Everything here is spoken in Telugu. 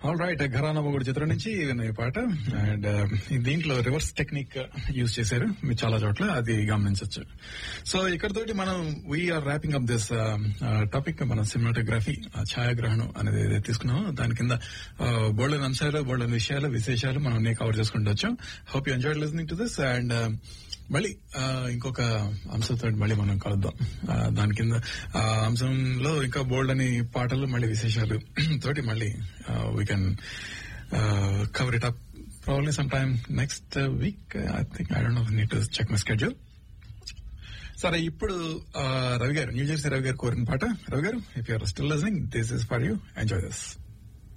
ఆల్ రైట్ ఘరానా మొగుడు చిత్రం నుంచి విన్న ఈ పాట అండ్ దీంట్లో రివర్స్ టెక్నిక్ యూజ్ చేశారు మీరు చాలా చోట్ల అది గమనించవచ్చు సో ఇక్కడ తోటి మనం we're wrapping up this topic మనం సినిమాటోగ్రఫీ ఛాయాగ్రహణం అనేది ఏదైతే తీసుకున్నామో దాని కింద బోల్డెన్ అంశాలు బోల్డెన్ విషయాలు విశేషాలు మనం అన్ని కవర్ చేసుకుంటూ వచ్చాం hope you enjoy listening to this and మళ్ళీ ఆ, ఇంకొక అంశంతో మళ్ళీ మనం కలుద్దాం ఆ, దాని కింద ఆ అంశంలో ఇంకా బోల్డ్ అని పాటలు మళ్ళీ విశేషాలు తోటి మళ్ళీ we can cover it up probably some time next week I think I don't know need check my schedule సరే ఇప్పుడు ఆ, రవి గారు న్యూ జెర్సీ రవి గారు కోరిన పాట రవి గారు if you're still listening this is for you enjoy this